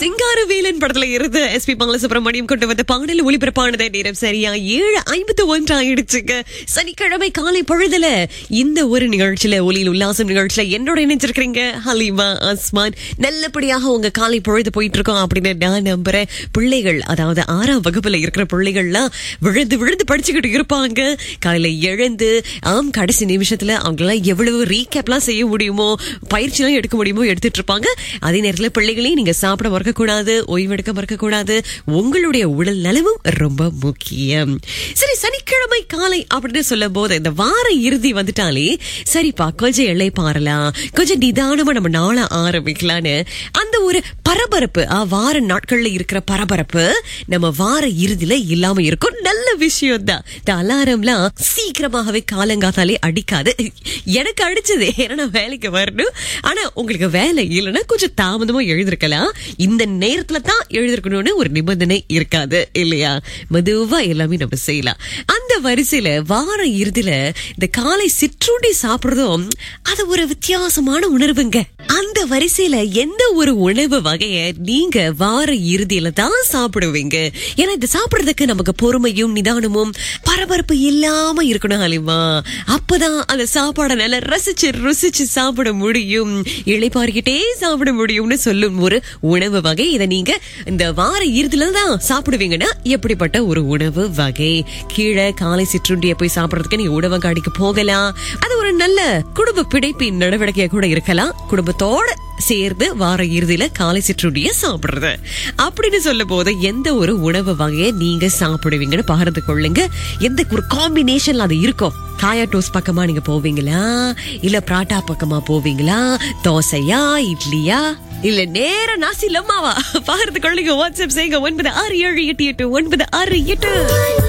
சிங்காரவேலன் படத்துல இருந்து S B Balasubramaniam கொண்டு வந்த பாடல் ஒளிபரப்பானது நேரம் சரியா ஏழு ஐம்பத்து ஒன்று ஆயிடுச்சுங்க சனிக்கிழமை காலை பொழுதுல இந்த ஒரு நிகழ்ச்சியில ஒலியில் உல்லாசம் நிகழ்ச்சியில என்னோட இணைஞ்சிருக்கிறீங்க ஹலீமா அஸ்மான் நல்லபடியாக உங்க காலை பொழுது போயிட்டு இருக்கோம் அப்படின்னு நான் நம்புறேன் பிள்ளைகள் அதாவது ஆறாம் வகுப்புல இருக்கிற பிள்ளைகள்லாம் விழுந்து விழுந்து படிச்சுக்கிட்டு இருப்பாங்க காலையில எழுந்து ஆம் கடைசி நிமிஷத்துல அவங்களாம் எவ்வளவு ரீகேப்லாம் செய்ய முடியுமோ பயிற்சிலாம் எடுக்க முடியுமோ எடுத்துட்டு இருப்பாங்க அதே நேரத்துல பிள்ளைகளையும் நீங்க சாப்பிட மறக்க கூடாது ஓய்வெடுக்க மறக்க கூடாது உங்களுடைய உடல் நலமும் ரொம்ப முக்கியம் சரி சனிக்கிழமை காலை அப்படின்னு சொல்லும் போது இந்த வார இறுதி வந்துட்டாலே சரிப்பா கொஞ்சம் எல்லை பாரலாம் கொஞ்சம் நிதானமா நம்ம நாள ஆரம்பிக்கலான்னு அந்த ஒரு பரபரப்பு ஆ, வார நாட்கள்ல இருக்கிற பரபரப்பு நம்ம வார இறுதியில இல்லாம இருக்கும் நல்ல விஷயம் தான் இந்த அலாரம்லாம் சீக்கிரமாகவே காலங்காத்தாலே அடிக்காது எனக்கு அடிச்சது ஏன்னா நான் வேலைக்கு வரணும் ஆனா உங்களுக்கு வேலை இல்லைன்னா கொஞ்சம் தாமதமா எழுதிருக்கலாம் இந்த நேரத்துல தான் எழுதிருக்கணும்னு ஒரு நிபந்தனை இருக்காது இல்லையா மெதுவா எல்லாமே நம்ம செய்யலாம் அந்த வரிசையில வார இறுதியில இந்த காலை சிற்றுண்டி சாப்பிடுறதும் அது ஒரு வித்தியாசமான உணர்வுங்க அந்த வரிசையில எந்த ஒரு உணவு வகைய நீங்க வார இறுதியில தான் சாப்பிடுவீங்க ஏன்னா இது சாப்பிடுறதுக்கு நமக்கு பொறுமையும் நிதானமும் பரபரப்பு இல்லாம இருக்கணும் ஹலிமா அப்பதான் அந்த சாப்பாடை நல்லா ரசிச்சு ருசிச்சு சாப்பிட முடியும் இளைப்பாரிக்கிட்டே சாப்பிட முடியும்னு சொல்லும் ஒரு உணவு வகை இதை நீங்க இந்த வார இறுதியில தான் சாப்பிடுவீங்கன்னா எப்படிப்பட்ட ஒரு உணவு வகை கீழே காலை சிற்றுண்டியை போய் சாப்பிடுறதுக்கு நீங்க உணவங்காடிக்கு போகலாம் அது ஒரு நல்ல குடும்ப பிடைப்பின் நடவடிக்கையா கூட இருக்கலாம் குடும்பத்தோட சேர்ந்து வார இறுதியில காலை சிற்றுண்டிய சாப்பிடுறது அப்படின்னு சொல்லும் போது எந்த ஒரு உணவு வகையை நீங்க சாப்பிடுவீங்கன்னு பகிர்ந்து கொள்ளுங்க எந்த ஒரு காம்பினேஷன்ல அது இருக்கும் காயா டோஸ் பக்கமா நீங்க போவீங்களா இல்ல பராட்டா பக்கமா போவீங்களா தோசையா இட்லியா இல்ல நேர நாசி லம்மாவா பகிர்ந்து கொள்ளுங்க வாட்ஸ்அப் செய்யுங்க ஒன்பது ஆறு ஏழு எட்டு எட்டு ஒன்பது ஆறு எட்டு